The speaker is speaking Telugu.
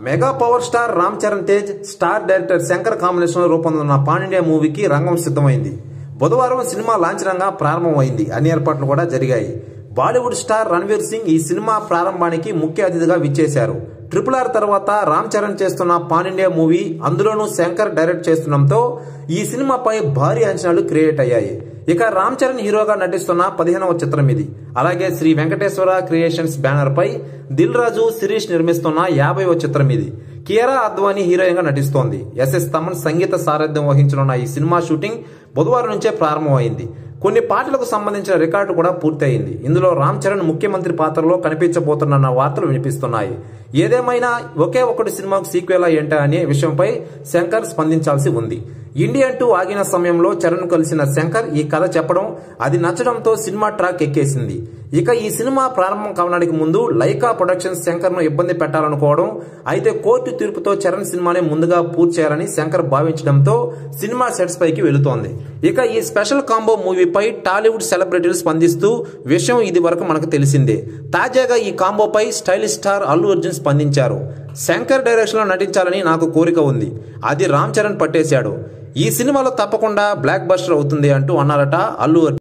mega power star Ram Charan Tej star director Shankar combination లో రూపొందుతున్న పాన్ ఇండియా మూవీకి రంగం సిద్ధమైంది బుధవారం సినిమా లాంఛనంగా ప్రారంభమైంది అన్ని ఏర్పాట్లు కూడా జరిగాయి బాలీవుడ్ స్టార్ రణ్వీర్ సింగ్ ఈ సినిమా ప్రారంభానికి ముఖ్య అతిథిగా విచ్చేశారు ట్రిపుల్ ఆర్ తర్వాత రామ్ చరణ్ చేస్తున్న పాన్ ఇండియా మూవీ అందులోనూ శంకర్ డైరెక్ట్ చేస్తుండటంతో ఈ సినిమాపై భారీ అంచనాలు క్రియేట్ అయ్యాయి ఇక రామ్ చరణ్ హీరోగా నటిస్తున్న పదిహేనవ చిత్రం ఇది అలాగే శ్రీ వెంకటేశ్వర క్రియేషన్స్ బ్యానర్ పై దిల్ రాజు శిరీష్ నిర్మిస్తున్న యాభైవ చిత్రం ఇది కియరా అద్వానీ హీరోయిన్ గా నటిస్తోంది ఎస్ఎస్ తమన్ సంగీత సారథ్యం వహించనున్న ఈ సినిమా షూటింగ్ బుధవారం నుంచే ప్రారంభమైంది కొన్ని పాటలకు సంబంధించిన రికార్డు కూడా పూర్తయింది ఇందులో రామ్ చరణ్ ముఖ్యమంత్రి పాత్రలో కనిపించబోతున్న వార్తలు వినిపిస్తున్నాయి ఏదేమైనా ఒకే ఒకటి సినిమాకు సీక్వెలా ఏంటా అనే విషయంపై శంకర్ స్పందించాల్సి ఉంది ఇండియన్ టూ ఆగిన సమయంలో చరణ్ కలిసిన శంకర్ ఈ కథ చెప్పడం అది నచ్చడంతో సినిమా ట్రాక్ ఎక్కేసింది ఇక ఈ సినిమా ప్రారంభం కావడానికి ముందు లైకా ప్రొడక్షన్స్ శంకర్ ను ఇబ్బంది పెట్టాలనుకోవడం అయితే కోర్టు తీర్పుతో చరణ్ సినిమాని ముందుగా పూర్తి చేయాలని శంకర్ భావించడంతో సినిమా సెట్స్ పైకి వెళుతోంది ఇక ఈ స్పెషల్ కాంబో మూవీపై టాలీవుడ్ సెలబ్రిటీలు స్పందిస్తూ విషయం ఇది వరకు మనకు తెలిసిందే తాజాగా ఈ కాంబోపై స్టైలిష్ స్టార్ అల్లు అర్జున్ స్పందించారు శంకర్ డైరెక్షన్ లో నటించాలని నాకు కోరిక ఉంది అది రామ్ చరణ్ పట్టేశాడు ఈ సినిమాలో తప్పకుండా బ్లాక్ బస్టర్ అవుతుంది అంటూ అన్నారట అల్లు అర్జున్